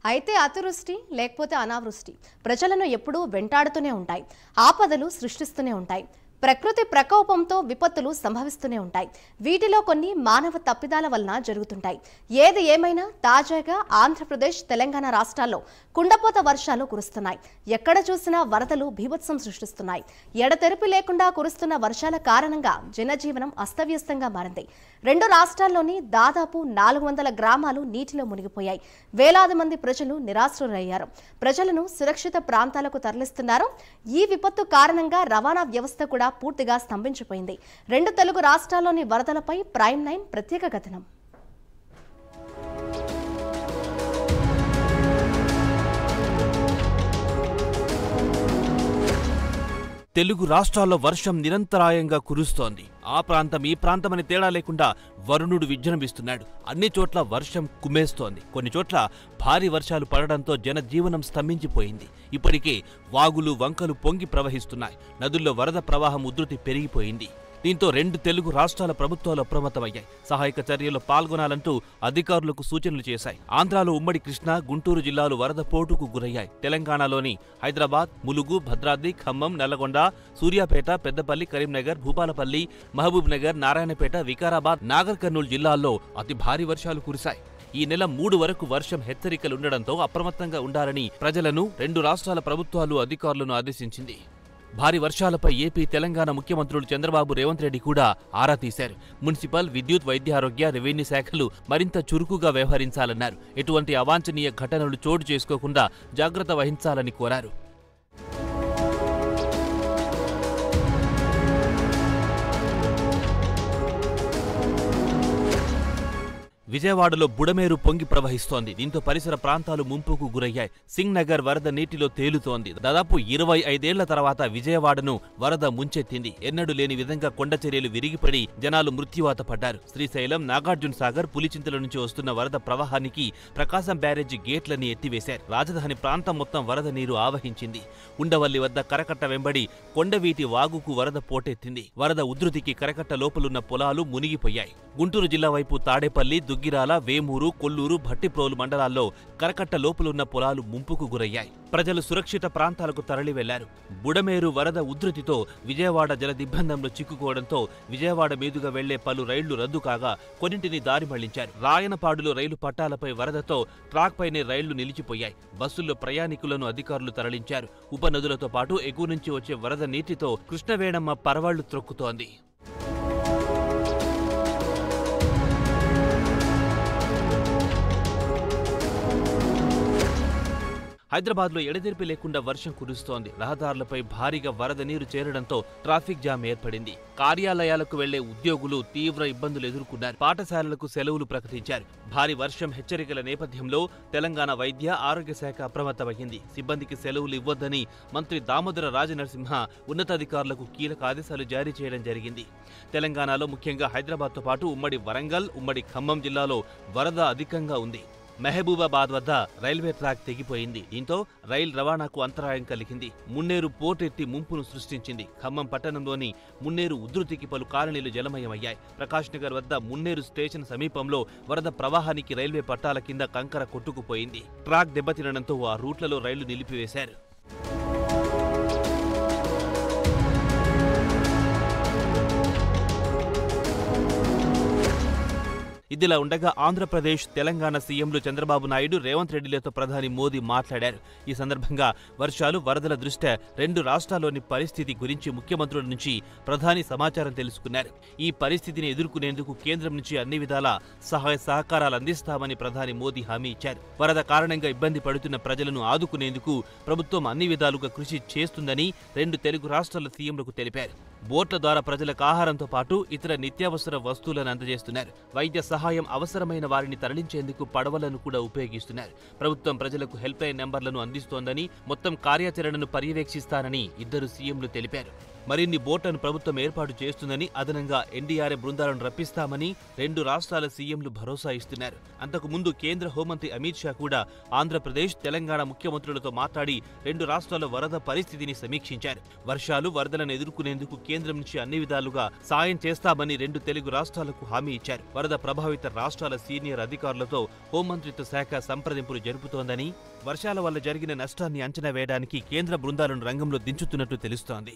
అయితే అతివృష్టి లేకపోతే అనావృష్టి ప్రజలను ఎప్పుడూ వెంటాడుతూనే ఉంటాయి ఆపదలు సృష్టిస్తూనే ఉంటాయి ప్రకృతి ప్రకోపంతో విపత్తులు సంభవిస్తూనే ఉంటాయి వీటిలో కొన్ని మానవ తప్పిదాల వలన జరుగుతుంటాయి ఏది ఏమైనా తాజాగా ఆంధ్రప్రదేశ్ తెలంగాణ రాష్ట్రాల్లో కుండపోత వర్షాలు కురుస్తున్నాయి ఎక్కడ చూసినా వరదలు బీభత్సం సృష్టిస్తున్నాయి ఎడతెరిపి లేకుండా కురుస్తున్న వర్షాల కారణంగా జనజీవనం అస్తవ్యస్తంగా మారింది రెండు రాష్ట్రాల్లోని దాదాపు నాలుగు వందల గ్రామాలు నీటిలో మునిగిపోయాయి వేలాది మంది ప్రజలు నిరాశ్రులయ్యారు ప్రజలను సురక్షిత ప్రాంతాలకు తరలిస్తున్నారు ఈ విపత్తు కారణంగా రవాణా వ్యవస్థ కూడా పూర్తిగా స్తంభించిపోయింది రెండు తెలుగు రాష్ట్రాల్లోని వరదలపై ప్రైమ్ నైన్ ప్రత్యేక కథనం తెలుగు రాష్ట్రాల్లో వర్షం నిరంతరాయంగా కురుస్తోంది ఆ ప్రాంతం ఈ ప్రాంతమని తేడా లేకుండా వరుణుడు విజృంభిస్తున్నాడు అన్ని చోట్ల వర్షం కుమేస్తోంది కొన్ని చోట్ల భారీ వర్షాలు పడడంతో జనజీవనం స్తంభించిపోయింది ఇప్పటికే వాగులు వంకలు పొంగి ప్రవహిస్తున్నాయి నదుల్లో వరద ప్రవాహం ఉధృతి పెరిగిపోయింది దీంతో రెండు తెలుగు రాష్ట్రాల ప్రభుత్వాలు అప్రమత్తమయ్యాయి సహాయక చర్యల్లో పాల్గొనాలంటూ అధికారులకు సూచనలు చేశాయి ఆంధ్రాలో ఉమ్మడి కృష్ణా గుంటూరు జిల్లాలు వరద పోటుకు గురయ్యాయి తెలంగాణలోని హైదరాబాద్ ములుగు భద్రాద్రి ఖమ్మం నల్లగొండ సూర్యాపేట పెద్దపల్లి కరీంనగర్ భూపాలపల్లి మహబూబ్ నగర్ నారాయణపేట వికారాబాద్ నాగర్ కర్నూలు జిల్లాల్లో అతి భారీ వర్షాలు కురిశాయి ఈ నెల మూడు వరకు వర్షం హెచ్చరికలుండడంతో అప్రమత్తంగా ఉండాలని ప్రజలను రెండు రాష్ట్రాల ప్రభుత్వాలు అధికారులను ఆదేశించింది భారీ వర్షాలపై ఏపీ తెలంగాణ ముఖ్యమంత్రులు చంద్రబాబు రేవంత్ రెడ్డి కూడా ఆరా తీశారు మున్సిపల్ విద్యుత్ వైద్యారోగ్య రెవెన్యూ శాఖలు మరింత చురుకుగా వ్యవహరించాలన్నారు ఎటువంటి అవాంఛనీయ ఘటనలు చోటు చేసుకోకుండా జాగ్రత్త వహించాలని కోరారు విజయవాడలో బుడమేరు పొంగి ప్రవహిస్తోంది దీంతో పరిసర ప్రాంతాలు ముంపుకు గురయ్యాయి సింగ్ నగర్ వరద నీటిలో తేలుతోంది దాదాపు ఇరవై ఐదేళ్ల తర్వాత విజయవాడను వరద ముంచెత్తింది ఎన్నడూ లేని విధంగా కొండ చర్యలు విరిగిపడి జనాలు మృత్యువాత పడ్డారు శ్రీశైలం నాగార్జున సాగర్ పులిచింతల నుంచి వస్తున్న వరద ప్రవాహానికి ప్రకాశం బ్యారేజీ గేట్లని ఎత్తివేశారు రాజధాని ప్రాంతం మొత్తం వరద నీరు ఆవహించింది ఉండవల్లి వద్ద కరకట్ట వెంబడి కొండవీటి వాగుకు వరద పోటెత్తింది వరద ఉధృతికి కరకట్ట లోపలున్న పొలాలు మునిగిపోయాయి గుంటూరు జిల్లా వైపు తాడేపల్లి దుగ్గిరాల వేమూరు కొల్లూరు భట్టిప్రోలు మండలాల్లో కరకట్ట లోపలున్న పొలాలు ముంపుకు గురయ్యాయి ప్రజలు సురక్షిత ప్రాంతాలకు తరలి వెళ్లారు బుడమేరు వరద ఉధృతితో విజయవాడ జల దిగ్బంధంలో చిక్కుకోవడంతో విజయవాడ మీదుగా వెళ్లే పలు రైళ్లు రద్దు కాగా కొన్నింటిని దారి మళ్లించారు రాయనపాడులో రైలు పట్టాలపై వరదతో ట్రాక్ పైనే రైళ్లు నిలిచిపోయాయి బస్సుల్లో ప్రయాణికులను అధికారులు తరలించారు ఉపనదులతో పాటు ఎగువ నుంచి వచ్చే వరద నీటితో కృష్ణవేణమ్మ పరవాళ్లు త్రొక్కుతోంది హైదరాబాద్లో ఎడతెరిపి లేకుండా వర్షం కురుస్తోంది రహదారులపై భారీగా వరద నీరు చేరడంతో ట్రాఫిక్ జామ్ ఏర్పడింది కార్యాలయాలకు వెళ్లే ఉద్యోగులు తీవ్ర ఇబ్బందులు ఎదుర్కొన్నారు పాఠశాలలకు సెలవులు ప్రకటించారు భారీ వర్షం హెచ్చరికల నేపథ్యంలో తెలంగాణ వైద్య ఆరోగ్య శాఖ అప్రమత్తమైంది సిబ్బందికి సెలవులు ఇవ్వొద్దని మంత్రి దామోదర రాజనరసింహ ఉన్నతాధికారులకు కీలక ఆదేశాలు జారీ చేయడం జరిగింది తెలంగాణలో ముఖ్యంగా హైదరాబాద్తో పాటు ఉమ్మడి వరంగల్ ఉమ్మడి ఖమ్మం జిల్లాలో వరద అధికంగా ఉంది మహబూబాబాద్ వద్ద రైల్వే ట్రాక్ తెగిపోయింది దీంతో రైలు రవాణాకు అంతరాయం కలిగింది మున్నేరు పోటెత్తి ముంపును సృష్టించింది ఖమ్మం పట్టణంలోని మున్నేరు ఉధృతికి పలు కాలనీలు జలమయమయ్యాయి ప్రకాష్ నగర్ వద్ద మున్నేరు స్టేషన్ సమీపంలో వరద ప్రవాహానికి రైల్వే పట్టాల కింద కంకర కొట్టుకుపోయింది ట్రాక్ దెబ్బతినడంతో ఆ రూట్లలో రైళ్లు నిలిపివేశారు ఇదిలా ఉండగా ఆంధ్రప్రదేశ్ తెలంగాణ సీఎంలు చంద్రబాబు నాయుడు రేవంత్ రెడ్డిలతో ప్రధాని మోదీ మాట్లాడారు ఈ సందర్భంగా వర్షాలు వరదల దృష్ట్యా రెండు రాష్ట్రాల్లోని పరిస్థితి గురించి ముఖ్యమంత్రుల నుంచి ప్రధాని సమాచారం తెలుసుకున్నారు ఈ పరిస్థితిని ఎదుర్కొనేందుకు కేంద్రం నుంచి అన్ని విధాల సహాయ సహకారాలు అందిస్తామని ప్రధాని మోదీ హామీ ఇచ్చారు వరద కారణంగా ఇబ్బంది పడుతున్న ప్రజలను ఆదుకునేందుకు ప్రభుత్వం అన్ని విధాలుగా కృషి చేస్తుందని రెండు తెలుగు రాష్ట్రాల సీఎంలకు తెలిపారు బోట్ల ద్వారా ప్రజలకు ఆహారంతో పాటు ఇతర నిత్యావసర వస్తువులను అందజేస్తున్నారు వైద్య సహాయం అవసరమైన వారిని తరలించేందుకు పడవలను కూడా ఉపయోగిస్తున్నారు ప్రభుత్వం ప్రజలకు హెల్ప్ లైన్ నెంబర్లను అందిస్తోందని మొత్తం కార్యాచరణను పర్యవేక్షిస్తారని ఇద్దరు సీఎంలు తెలిపారు మరిన్ని బోట్లను ప్రభుత్వం ఏర్పాటు చేస్తుందని అదనంగా ఎన్డీఆర్ఎఫ్ బృందాలను రప్పిస్తామని రెండు రాష్ట్రాల సీఎంలు భరోసా ఇస్తున్నారు అంతకు ముందు కేంద్ర హోంమంత్రి అమిత్ షా కూడా ఆంధ్రప్రదేశ్ తెలంగాణ ముఖ్యమంత్రులతో మాట్లాడి రెండు రాష్ట్రాల వరద పరిస్థితిని సమీక్షించారు వర్షాలు వరదలను ఎదుర్కొనేందుకు కేంద్రం నుంచి అన్ని విధాలుగా సాయం చేస్తామని రెండు తెలుగు రాష్ట్రాలకు హామీ ఇచ్చారు వరద ప్రభావిత రాష్ట్రాల సీనియర్ అధికారులతో హోంమంత్రిత్వ శాఖ సంప్రదింపులు జరుపుతోందని వర్షాల వల్ల జరిగిన నష్టాన్ని అంచనా వేయడానికి కేంద్ర బృందాలను రంగంలో దించుతున్నట్టు తెలుస్తోంది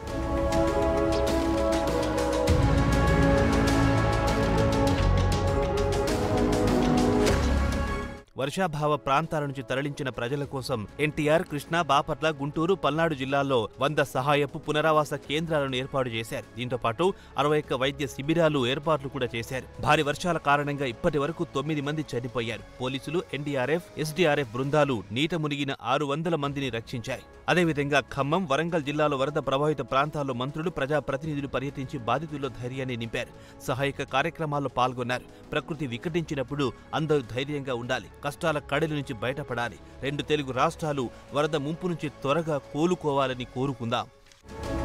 వర్షాభావ ప్రాంతాల నుంచి తరలించిన ప్రజల కోసం ఎన్టీఆర్ కృష్ణా బాపట్ల గుంటూరు పల్నాడు జిల్లాల్లో వంద సహాయపు పునరావాస కేంద్రాలను ఏర్పాటు చేశారు దీంతో పాటు అరవై ఒక్క వైద్య శిబిరాలు ఏర్పాట్లు కూడా చేశారు భారీ వర్షాల కారణంగా ఇప్పటి వరకు తొమ్మిది మంది చనిపోయారు పోలీసులు ఎన్డీఆర్ఎఫ్ ఎస్డీఆర్ఎఫ్ బృందాలు నీట మునిగిన ఆరు వందల మందిని రక్షించాయి అదేవిధంగా ఖమ్మం వరంగల్ జిల్లాలో వరద ప్రభావిత ప్రాంతాల్లో మంత్రులు ప్రజాప్రతినిధులు పర్యటించి బాధితుల్లో ధైర్యాన్ని నింపారు సహాయక కార్యక్రమాల్లో పాల్గొన్నారు ప్రకృతి వికటించినప్పుడు అందరూ ధైర్యంగా ఉండాలి కష్టాల కడలి నుంచి బయటపడాలి రెండు తెలుగు రాష్ట్రాలు వరద ముంపు నుంచి త్వరగా కోలుకోవాలని కోరుకుందాం